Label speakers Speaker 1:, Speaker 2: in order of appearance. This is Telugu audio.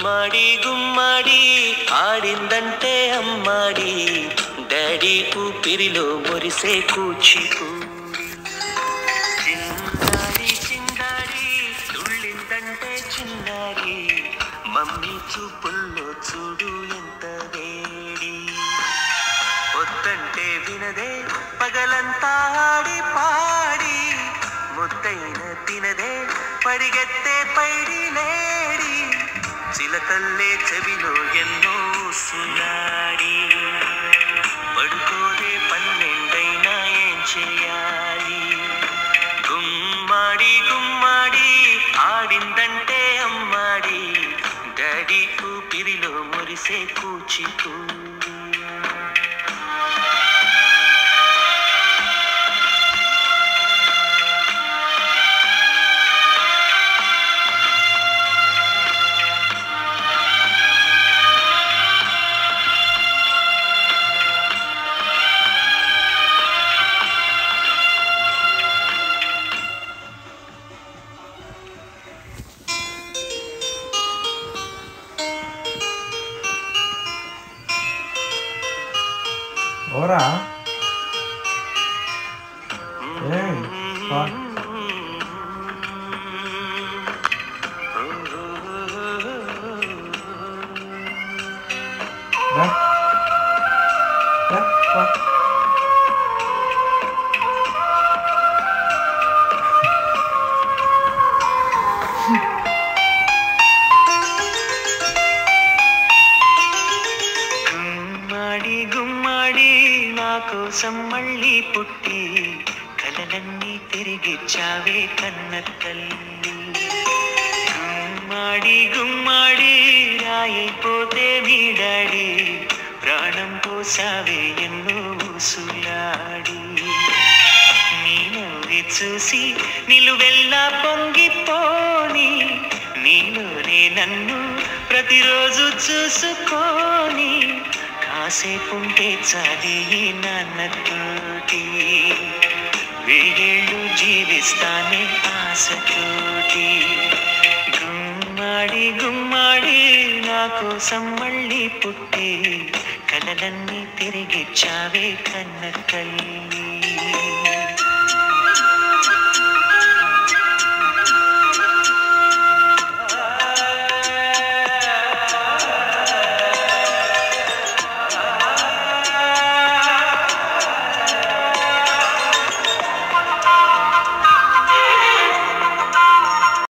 Speaker 1: గుమ్మడి గుమ్మడి ఆడిందంటే అమ్మాడి డాడీ ఊపిరిలో మురిసే కూచిపూడి చిందాడి చిందాడి తుళ్ళిందంటే చిన్నారి మమ్మీ చూపుల్లో చూడు ఎంత వేడి వద్దంటే వినదే పగలంతా ఆడి పాడి ముద్దైన తినదే పరిగెత్తే పైడి లేడి చిలకల్లే చెవిలో ఎన్నో సునాడి పడుకోదే పన్నెండైనా ఏం చేయాలి గుమ్మాడి గుమ్మాడి ఆడిందంటే అమ్మాడి డాడీ ఊపిరిలో మురిసే కూచిపూడి
Speaker 2: ఓరా ఏయ్, వా. రా. రా, వా.
Speaker 1: గుమ్మాడి గుమ్మాడి నా కోసం మళ్ళీ పుట్టి కలలన్నీ తిరిగిచ్చావే కన్న తల్లి గుమ్మాడి గుమ్మాడి రాయిపోతే వీడాడి ప్రాణం పోసావే ఎన్నో ఊసులాడి నీ నవ్వి చూసి నిలువెల్లా పొంగిపోని నీలోనే నన్ను ప్రతిరోజు చూసుకోని కాసేపుంటే చాలి ఈ నాన్నతోటి వెయ్యేళ్ళు జీవిస్తానే ఆశతోటి గుమ్మాడి గుమ్మాడి నా కోసం మళ్ళీ పుట్టి కలలన్నీ తిరిగిచ్చావే కన్న తల్లి